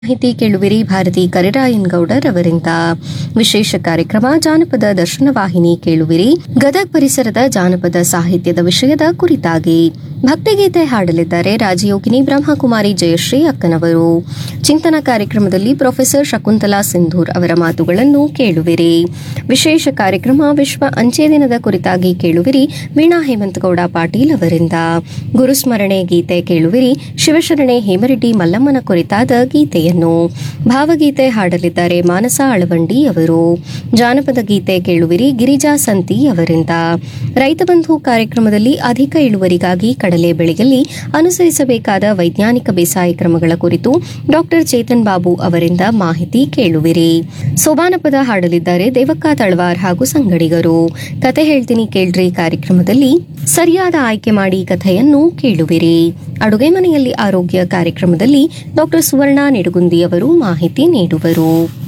ಮಾಹಿತಿ ಕೇಳುವಿರಿ ಭಾರತಿ ಕರಿರಾಯನ್ ಗೌಡರ್ ಅವರಿಂದ ವಿಶೇಷ ಕಾರ್ಯಕ್ರಮ ಜಾನಪದ ದರ್ಶನ ವಾಹಿನಿ ಕೇಳುವಿರಿ ಗದಗ ಪರಿಸರದ ಜಾನಪದ ಸಾಹಿತ್ಯದ ವಿಷಯದ ಕುರಿತಾಗಿ ಭಕ್ತಿಗೀತೆ ಹಾಡಲಿದ್ದಾರೆ ರಾಜಯೋಗಿನಿ ಬ್ರಹ್ಮಕುಮಾರಿ ಜಯಶ್ರೀ ಅಕ್ಕನವರು ಚಿಂತನ ಕಾರ್ಯಕ್ರಮದಲ್ಲಿ ಪ್ರೊಫೆಸರ್ ಶಕುಂತಲಾ ಸಿಂಧೂರ್ ಅವರ ಮಾತುಗಳನ್ನು ಕೇಳುವಿರಿ ವಿಶೇಷ ಕಾರ್ಯಕ್ರಮ ವಿಶ್ವ ಅಂಚೆ ದಿನದ ಕುರಿತಾಗಿ ಕೇಳುವಿರಿ ವೀಣಾ ಹೇಮಂತಗೌಡ ಪಾಟೀಲ್ ಅವರಿಂದ ಗುರುಸ್ಮರಣೆ ಗೀತೆ ಕೇಳುವಿರಿ ಶಿವಶರಣೆ ಹೇಮರೆಡ್ಡಿ ಮಲ್ಲಮ್ಮನ ಕುರಿತಾದ ಗೀತೆಯನ್ನು ಭಾವಗೀತೆ ಹಾಡಲಿದ್ದಾರೆ ಮಾನಸ ಅಳವಂಡಿ ಅವರು ಜಾನಪದ ಗೀತೆ ಕೇಳುವಿರಿ ಗಿರಿಜಾ ಸಂತಿ ಅವರಿಂದ ರೈತ ಬಂಧು ಕಾರ್ಯಕ್ರಮದಲ್ಲಿ ಅಧಿಕ ಇಳುವರಿಗಾಗಿ ಕಡಲೆ ಬೆಳೆಯಲ್ಲಿ ಅನುಸರಿಸಬೇಕಾದ ವೈಜ್ಞಾನಿಕ ಬೇಸಾಯ ಕ್ರಮಗಳ ಕುರಿತು ಡಾಕ್ಟರ್ ಚೇತನ್ ಬಾಬು ಅವರಿಂದ ಮಾಹಿತಿ ಕೇಳುವಿರಿ ಸೋಬಾನಪದ ಹಾಡಲಿದ್ದಾರೆ ದೇವಕ್ಕ ತಳವಾರ್ ಹಾಗೂ ಸಂಗಡಿಗರು ಕತೆ ಹೇಳ್ತೀನಿ ಕೇಳ್ರಿ ಕಾರ್ಯಕ್ರಮದಲ್ಲಿ ಸರಿಯಾದ ಆಯ್ಕೆ ಮಾಡಿ ಕಥೆಯನ್ನು ಕೇಳುವಿರಿ ಅಡುಗೆ ಮನೆಯಲ್ಲಿ ಆರೋಗ್ಯ ಕಾರ್ಯಕ್ರಮದಲ್ಲಿ ಡಾಕ್ಟರ್ ಸುವರ್ಣ ನಿಡುಗುಂದಿ ಅವರು ಮಾಹಿತಿ ನೀಡುವರು